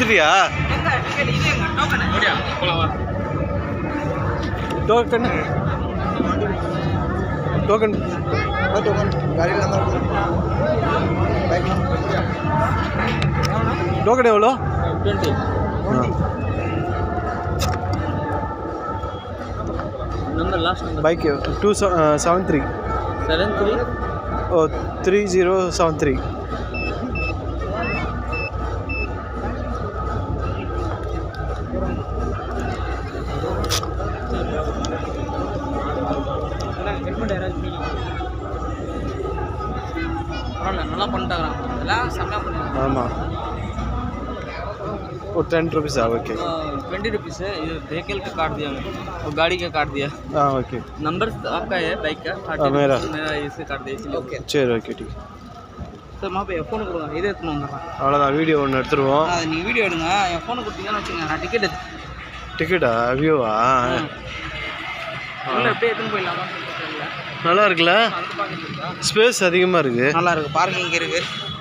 கொடுத்துட்டியா token token गाड़ी number bike token எவ்வளோ twenty number last number bike two seven three seven three O three zero seven three helmet யாராவது பரவாயில்ல நல்லா பண்ணிட்டாங்க எல்லாம் செம்மையாக பண்ணுவாங்க ஆமாம் ஒரு ten rupees okay twenty rupees है ये व्हीकल का काट दिया मैं और गाड़ी का काट दिया हाँ ओके नंबर आपका है बाइक का हाँ, मेरा। मेरा इसे काट दिया इसलिए ओके சரி ஓகே ठीक சார் वहाँ पे ஃபோனு கொடுங்க இதை எடுத்துன்னு வந்துடுறேன் அவ்வளோதான் வீடியோ ஒன்று எடுத்துருவோம் அது நீங்கள் வீடியோ எடுங்க என் ஃபோனை கொடுத்தீங்கன்னு வச்சுங்க நான் டிக்கெட் எடுத்து டிக்கெட்டா வியூவா உள்ள அப்படியே எடுத்துன்னு போயிடலாமா தெரியல நல்லா இருக்குல்ல அந்த பார்க்குறீங்களா ஸ்பேஸ் அதிகமாக இருக்குது நல்லா இருக்கு பார்க்கிங் இருக்கு